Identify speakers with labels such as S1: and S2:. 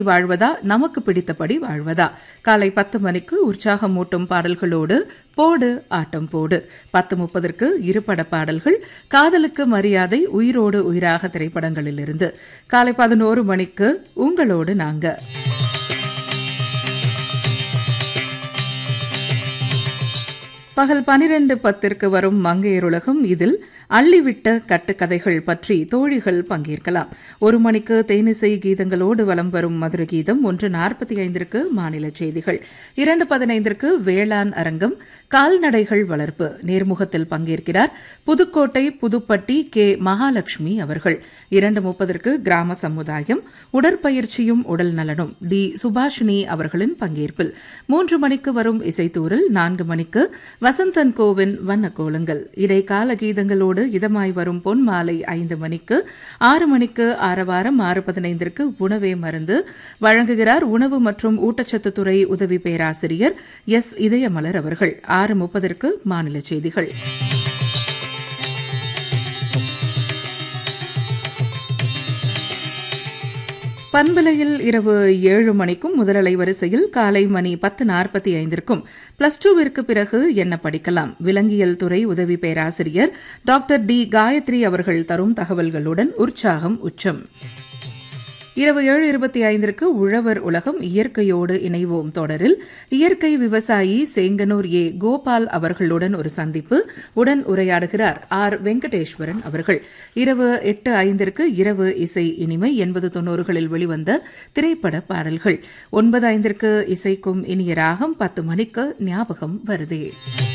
S1: வாழ்வதா நமக்கு பிடித்தபடி வாழ்வதா காலை பத்து மணிக்கு உற்சாகமூட்டும் பாடல்களோடு போடு ஆட்டம் போடு பத்து முப்பதற்கு இருபட பாடல்கள் காதலுக்கு மரியாதை உயிரோடு உயிராக திரைப்படங்களிலிருந்து காலை பதினோரு மணிக்கு உங்களோடு நாங்க பகல் பனிரெண்டு பத்திற்கு வரும் மங்கையருலகம் இதில் அள்ளிவிட்ட கட்டுக்கதைகள் பற்றி தோழிகள் பங்கேற்கலாம் ஒரு மணிக்கு தேனிசை கீதங்களோடு வலம் வரும் மதுர கீதம் ஒன்று நாற்பத்தி ஐந்திற்கு மாநில செய்திகள் இரண்டு பதினைந்திற்கு வேளாண் அரங்கம் கால்நடைகள் வளர்ப்பு நேர்முகத்தில் பங்கேற்கிறார் புதுக்கோட்டை புதுப்பட்டி கே மகாலட்சுமி அவர்கள் இரண்டு முப்பதற்கு கிராம சமுதாயம் உடற்பயிற்சியும் உடல் நலனும் டி சுபாஷினி அவர்களின் பங்கேற்பில் மூன்று மணிக்கு வரும் இசைத்தூரில் நான்கு மணிக்கு வசந்தன் கோவின் வண்ணக்கோலங்கள் இடைக்கால கீதங்களோடு இதமாய் வரும் பொன் மாலை ஐந்து மணிக்கு ஆறு மணிக்கு ஆரவாரம் ஆறு பதினைந்திற்கு உணவே மருந்து வழங்குகிறார் உணவு மற்றும் ஊட்டச்சத்துத்துறை உதவி பேராசிரியர் எஸ் இதயமலர் அவர்கள் ஆறு முப்பதற்கு மாநில செய்திகள் பண்பலையில் இரவு ஏழு மணிக்கும் முதலலை வரிசையில் காலை மணி பத்து நாற்பத்தி ஐந்திற்கும் பிளஸ் டூவிற்கு பிறகு என்ன படிக்கலாம் விலங்கியல் துறை உதவி பேராசிரியர் டாக்டர் டி காயத்ரி அவர்கள் தரும் தகவல்களுடன் உற்சாகம் உச்சம் இரவு ஏழு இருபத்தி ஐந்திற்கு உழவர் உலகம் இயற்கையோடு இணைவோம் தொடரில் இயற்கை விவசாயி சேங்கனூர் ஏ கோபால் அவர்களுடன் ஒரு சந்திப்பு உடன் உரையாடுகிறார் ஆர் வெங்கடேஸ்வரன் அவர்கள் இரவு எட்டு ஐந்திற்கு இரவு இசை இனிமை எண்பது தொன்னூறுகளில் வெளிவந்த திரைப்பட பாடல்கள் ஒன்பது ஐந்திற்கு இசைக்கும் இனிய ராகம் பத்து மணிக்கு ஞாபகம் வருதே